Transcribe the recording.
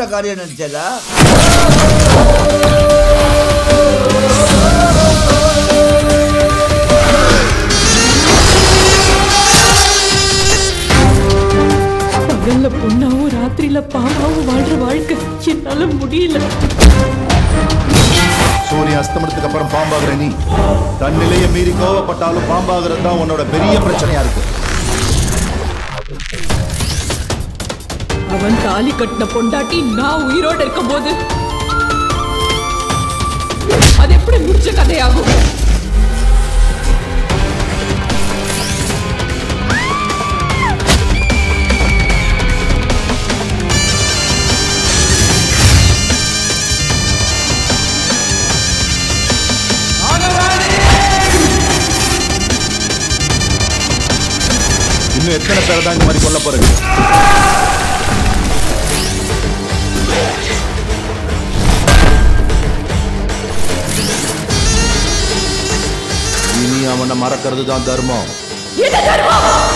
காரியம் நினைச்சதா பகல்ல பொண்ணாவும் ராத்திரியில பாவாவும் வாழ்ற வாழ்க்கை என்னால முடியல சூரியன் அஸ்தமனத்துக்கு அப்புறம் பாம்பாகிற நீ தன் நிலையை மீறி கோவப்பட்டாலும் பாம்பாகிறது தான் உன்னோட பெரிய பிரச்சனையா இருக்கு அவன் தாலி கட்டின பொண்டாட்டி நான் உயிரோட இருக்கும்போது அது எப்படி முடிச்ச கதையாகும் இன்னும் எத்தனை பேர் தான் இந்த மாதிரி கொல்ல போறீங்க இனி அவனை மறக்கிறது தான் தர்மம் என்ன தர்மம்